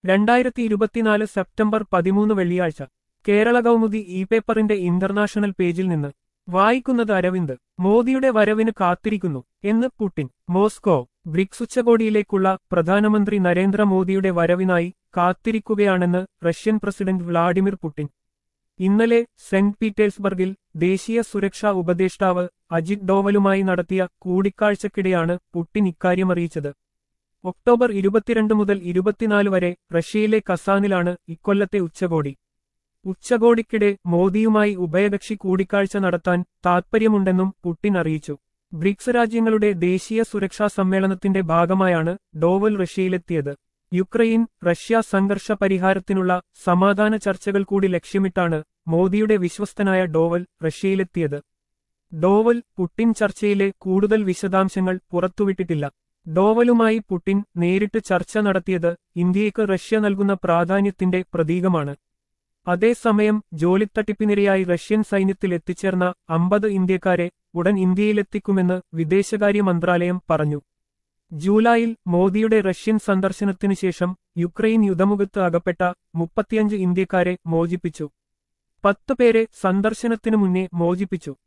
രണ്ടായിരത്തി ഇരുപത്തിനാല് സെപ്റ്റംബർ പതിമൂന്ന് വെള്ളിയാഴ്ച കേരള കൗമുദി ഇ പേപ്പറിന്റെ ഇന്റർനാഷണൽ പേജിൽ നിന്ന് വായിക്കുന്നത് അരവിന്ദ് മോദിയുടെ വരവിന് കാത്തിരിക്കുന്നു എന്ന് പുടിൻ മോസ്കോ ബ്രിക്സ് ഉച്ചകോടിയിലേക്കുള്ള പ്രധാനമന്ത്രി നരേന്ദ്രമോദിയുടെ വരവിനായി കാത്തിരിക്കുകയാണെന്ന് റഷ്യൻ പ്രസിഡന്റ് വ്ളാഡിമിർ പുടിൻ ഇന്നലെ സെന്റ് പീറ്റേഴ്സ്ബർഗിൽ ദേശീയ സുരക്ഷാ ഉപദേഷ്ടാവ് അജിത് ഡോവലുമായി നടത്തിയ കൂടിക്കാഴ്ചക്കിടെയാണ് പുടിൻ ഇക്കാര്യമറിയിച്ചത് ഒക്ടോബർ ഇരുപത്തിരണ്ട് മുതൽ ഇരുപത്തിനാല് വരെ റഷ്യയിലെ കസാനിലാണ് ഇക്കൊല്ലത്തെ ഉച്ചകോടി ഉച്ചകോടിക്കിടെ മോദിയുമായി ഉഭയകക്ഷി കൂടിക്കാഴ്ച നടത്താൻ താൽപ്പര്യമുണ്ടെന്നും പുടിൻ അറിയിച്ചു ബ്രിക്സ് രാജ്യങ്ങളുടെ ദേശീയ സുരക്ഷാ സമ്മേളനത്തിന്റെ ഭാഗമായാണ് ഡോവൽ റഷ്യയിലെത്തിയത് യുക്രൈൻ റഷ്യ സംഘർഷ പരിഹാരത്തിനുള്ള സമാധാന ചർച്ചകൾ കൂടി ലക്ഷ്യമിട്ടാണ് മോദിയുടെ വിശ്വസ്തനായ ഡോവൽ റഷ്യയിലെത്തിയത് ഡോവൽ പുടിൻ ചർച്ചയിലെ കൂടുതൽ വിശദാംശങ്ങൾ പുറത്തുവിട്ടിട്ടില്ല ഡോവലുമായി പുടിൻ നേരിട്ട് ചർച്ച നടത്തിയത് ഇന്ത്യയ്ക്ക് റഷ്യ നൽകുന്ന പ്രാധാന്യത്തിന്റെ പ്രതീകമാണ് അതേസമയം ജോലിത്തട്ടിപ്പിനിരയായി റഷ്യൻ സൈന്യത്തിൽ എത്തിച്ചേർന്ന അമ്പത് ഇന്ത്യക്കാരെ ഉടൻ ഇന്ത്യയിലെത്തിക്കുമെന്ന് വിദേശകാര്യ മന്ത്രാലയം പറഞ്ഞു ജൂലൈയിൽ മോദിയുടെ റഷ്യൻ സന്ദർശനത്തിനു ശേഷം യുക്രൈൻ യുദ്ധമുഖത്ത് അകപ്പെട്ട മുപ്പത്തിയഞ്ച് ഇന്ത്യക്കാരെ മോചിപ്പിച്ചു പത്ത് പേരെ സന്ദർശനത്തിനു മുന്നേ മോചിപ്പിച്ചു